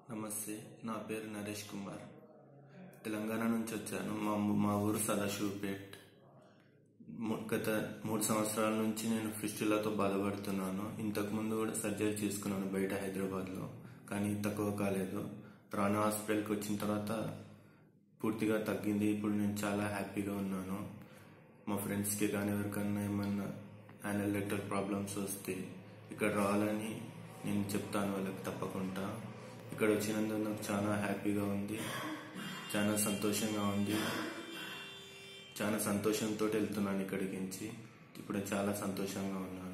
నమస్తే నా పేరు నరేష్ కుమార్ తెలంగాణ నుంచి వచ్చాను మా మా ఊరు సదాశివపేట్ ము- గత మూడు సంవత్సరాల నుంచి నేను ఫిస్టులతో బాధపడుతున్నాను ఇంతకు ముందు కూడా సర్జరీ చేసుకున్నాను బయట హైదరాబాద్లో కానీ తక్కువ కాలేదు రాణా హాస్పిటల్కి వచ్చిన తర్వాత పూర్తిగా తగ్గింది ఇప్పుడు నేను చాలా హ్యాపీగా ఉన్నాను మా ఫ్రెండ్స్కి కానీ ఎవరికన్నా ఏమన్నా యానల్ లెటర్ ప్రాబ్లమ్స్ వస్తే ఇక్కడ రావాలని నేను చెప్తాను వాళ్ళకి తప్పకుండా ఇక్కడ వచ్చినందుకు నాకు చాలా హ్యాపీగా ఉంది చాలా సంతోషంగా ఉంది చాలా సంతోషంతో వెళ్తున్నాను ఇక్కడికి నుంచి ఇప్పుడు చాలా సంతోషంగా ఉన్నాను